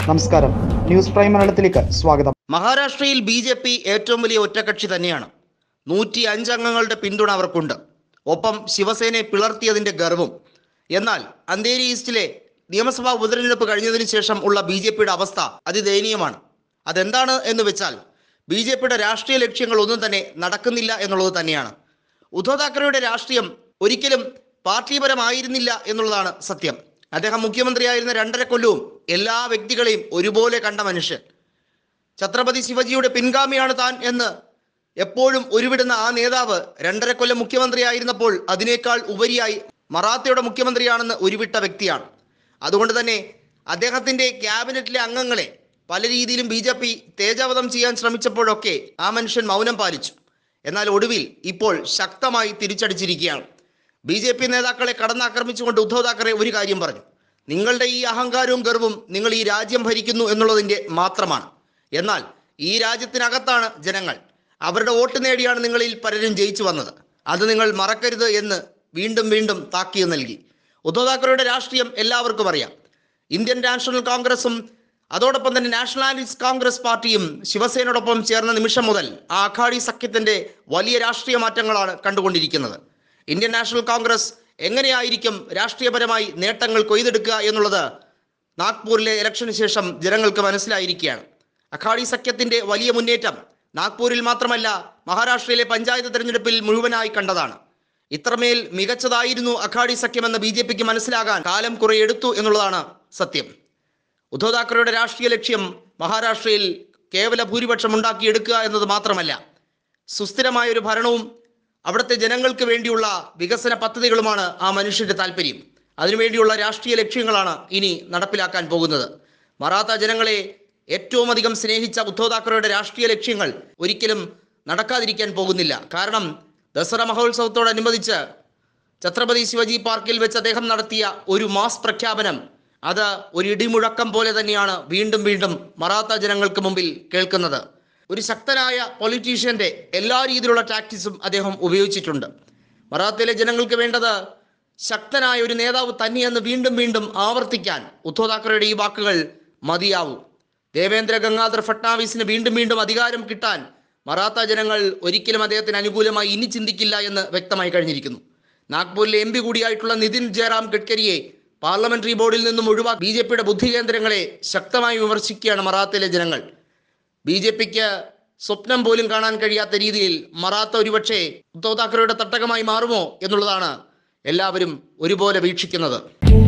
നമസ്കാരം news prime മലയാളത്തിലേക്ക് സ്വാഗതം മഹാരാഷ്ട്രയിൽ ബി ജെ പി ഏറ്റവും വലിയ ഒറ്റക്കക്ഷി തന്നെയാണ് നൂറ്റി അഞ്ച് അംഗങ്ങളുടെ പിന്തുണ അവർക്കുണ്ട് ഒപ്പം ശിവസേനയെ പിളർത്തിയതിന്റെ ഗർവും എന്നാൽ അന്തേരി ഈസ്റ്റിലെ നിയമസഭാ ഉപതെരഞ്ഞെടുപ്പ് കഴിഞ്ഞതിന് ശേഷം ഉള്ള ബി ജെ പിയുടെ അവസ്ഥ അതിദയനീയമാണ് അതെന്താണ് എന്ന് വെച്ചാൽ ബി ജെ പിയുടെ രാഷ്ട്രീയ ലക്ഷ്യങ്ങൾ ഒന്നും തന്നെ നടക്കുന്നില്ല എന്നുള്ളത് തന്നെയാണ് ഉദ്ധവ് താക്കറെയുടെ രാഷ്ട്രീയം ഒരിക്കലും പാർട്ടിപരമായിരുന്നില്ല എന്നുള്ളതാണ് സത്യം അദ്ദേഹം മുഖ്യമന്ത്രിയായിരുന്ന രണ്ടര കൊല്ലവും എല്ലാ വ്യക്തികളെയും ഒരുപോലെ കണ്ട മനുഷ്യൻ ഛത്രപതി ശിവജിയുടെ പിൻഗാമിയാണ് താൻ എന്ന് എപ്പോഴും ഉരുവിടുന്ന ആ നേതാവ് രണ്ടര കൊല്ലം മുഖ്യമന്ത്രിയായിരുന്നപ്പോൾ അതിനേക്കാൾ ഉപരിയായി മറാത്തയുടെ മുഖ്യമന്ത്രിയാണെന്ന് ഉരുവിട്ട വ്യക്തിയാണ് അതുകൊണ്ട് തന്നെ അദ്ദേഹത്തിന്റെ ക്യാബിനറ്റിലെ അംഗങ്ങളെ പല രീതിയിലും ബി ജെ പി തേജാവധം ചെയ്യാൻ ശ്രമിച്ചപ്പോഴൊക്കെ ആ മനുഷ്യൻ മൗനം പാലിച്ചു എന്നാൽ ഒടുവിൽ ഇപ്പോൾ ശക്തമായി തിരിച്ചടിച്ചിരിക്കുകയാണ് ബി ജെ പി നേതാക്കളെ കടന്നാക്രമിച്ചുകൊണ്ട് ഉദ്ധവ് താക്കറെ ഒരു കാര്യം പറഞ്ഞു നിങ്ങളുടെ ഈ അഹങ്കാരവും ഗർവും നിങ്ങൾ ഈ രാജ്യം ഭരിക്കുന്നു എന്നുള്ളതിൻ്റെ മാത്രമാണ് എന്നാൽ ഈ രാജ്യത്തിനകത്താണ് ജനങ്ങൾ അവരുടെ വോട്ട് നേടിയാണ് നിങ്ങളിൽ പലരും ജയിച്ചു വന്നത് അത് നിങ്ങൾ മറക്കരുത് എന്ന് വീണ്ടും വീണ്ടും താക്കീത് നൽകി ഉദ്ധവ് താക്കറെയുടെ രാഷ്ട്രീയം എല്ലാവർക്കും അറിയാം ഇന്ത്യൻ നാഷണൽ കോൺഗ്രസും അതോടൊപ്പം തന്നെ നാഷണാലിസ്റ്റ് കോൺഗ്രസ് പാർട്ടിയും ശിവസേനയോടൊപ്പം ചേർന്ന നിമിഷം മുതൽ ആ അഖാഡി സഖ്യത്തിന്റെ വലിയ രാഷ്ട്രീയ മാറ്റങ്ങളാണ് കണ്ടുകൊണ്ടിരിക്കുന്നത് ഇന്ത്യൻ നാഷണൽ കോൺഗ്രസ് എങ്ങനെയായിരിക്കും രാഷ്ട്രീയപരമായി നേട്ടങ്ങൾ കൊയ്തെടുക്കുക എന്നുള്ളത് നാഗ്പൂരിലെ ഇലക്ഷന് ശേഷം ജനങ്ങൾക്ക് മനസ്സിലായിരിക്കുകയാണ് അഖാഡി സഖ്യത്തിന്റെ വലിയ മുന്നേറ്റം നാഗ്പൂരിൽ മാത്രമല്ല മഹാരാഷ്ട്രയിലെ പഞ്ചായത്ത് തെരഞ്ഞെടുപ്പിൽ മുഴുവനായി കണ്ടതാണ് ഇത്രമേൽ മികച്ചതായിരുന്നു അഖാഡി സഖ്യമെന്ന് ബി ജെ പിക്ക് മനസ്സിലാകാൻ കാലം കുറെ എടുത്തു എന്നുള്ളതാണ് സത്യം ഉദ്ധവ് താക്കറെയുടെ രാഷ്ട്രീയ ലക്ഷ്യം മഹാരാഷ്ട്രയിൽ കേവല ഭൂരിപക്ഷം ഉണ്ടാക്കിയെടുക്കുക എന്നത് മാത്രമല്ല സുസ്ഥിരമായ ഒരു ഭരണവും അവിടുത്തെ ജനങ്ങൾക്ക് വേണ്ടിയുള്ള വികസന പദ്ധതികളുമാണ് ആ മനുഷ്യന്റെ താല്പര്യം അതിനുവേണ്ടിയുള്ള രാഷ്ട്രീയ ലക്ഷ്യങ്ങളാണ് ഇനി നടപ്പിലാക്കാൻ പോകുന്നത് മറാത്ത ജനങ്ങളെ ഏറ്റവും അധികം സ്നേഹിച്ച ഉദ്ധവ് താക്കറെയുടെ രാഷ്ട്രീയ ലക്ഷ്യങ്ങൾ ഒരിക്കലും നടക്കാതിരിക്കാൻ പോകുന്നില്ല കാരണം ദസറ മഹോത്സവത്തോടനുബന്ധിച്ച് ഛത്രപതി ശിവജി പാർക്കിൽ വെച്ച് അദ്ദേഹം നടത്തിയ ഒരു മാസ് പ്രഖ്യാപനം അത് ഒരു ഇടിമുഴക്കം പോലെ തന്നെയാണ് വീണ്ടും വീണ്ടും മറാത്ത ജനങ്ങൾക്ക് മുമ്പിൽ കേൾക്കുന്നത് ഒരു ശക്തനായ പൊളിറ്റീഷ്യന്റെ എല്ലാ രീതിയിലുള്ള ടാക്ടിക്സും അദ്ദേഹം ഉപയോഗിച്ചിട്ടുണ്ട് മറാത്തയിലെ ജനങ്ങൾക്ക് വേണ്ടത് ശക്തനായ ഒരു നേതാവ് തന്നെയെന്ന് വീണ്ടും വീണ്ടും ആവർത്തിക്കാൻ ഉദ്ധവ് താക്കറെയുടെ ഈ വാക്കുകൾ മതിയാവും ദേവേന്ദ്ര ഗംഗാധർ ഫട്നാവിസിന് വീണ്ടും വീണ്ടും അധികാരം കിട്ടാൻ മറാത്ത ജനങ്ങൾ ഒരിക്കലും അദ്ദേഹത്തിന് അനുകൂലമായി ഇനി ചിന്തിക്കില്ല എന്ന് വ്യക്തമായി കഴിഞ്ഞിരിക്കുന്നു നാഗ്പൂരിലെ എം പി കൂടിയായിട്ടുള്ള നിതിൻ ജയറാം ഗഡ്കരിയെ പാർലമെന്ററി ബോർഡിൽ നിന്നും ഒഴിവാക്കി ബി ജെ പിയുടെ ബുദ്ധി കേന്ദ്രങ്ങളെ ശക്തമായി വിമർശിക്കുകയാണ് മറാത്തയിലെ ജനങ്ങൾ ബി ജെ പിക്ക് സ്വപ്നം പോലും കാണാൻ കഴിയാത്ത രീതിയിൽ മറാത്ത ഒരുപക്ഷെ ഉദ്ധവ് താക്കറെയുടെ തട്ടകമായി മാറുമോ എന്നുള്ളതാണ് എല്ലാവരും ഒരുപോലെ വീക്ഷിക്കുന്നത്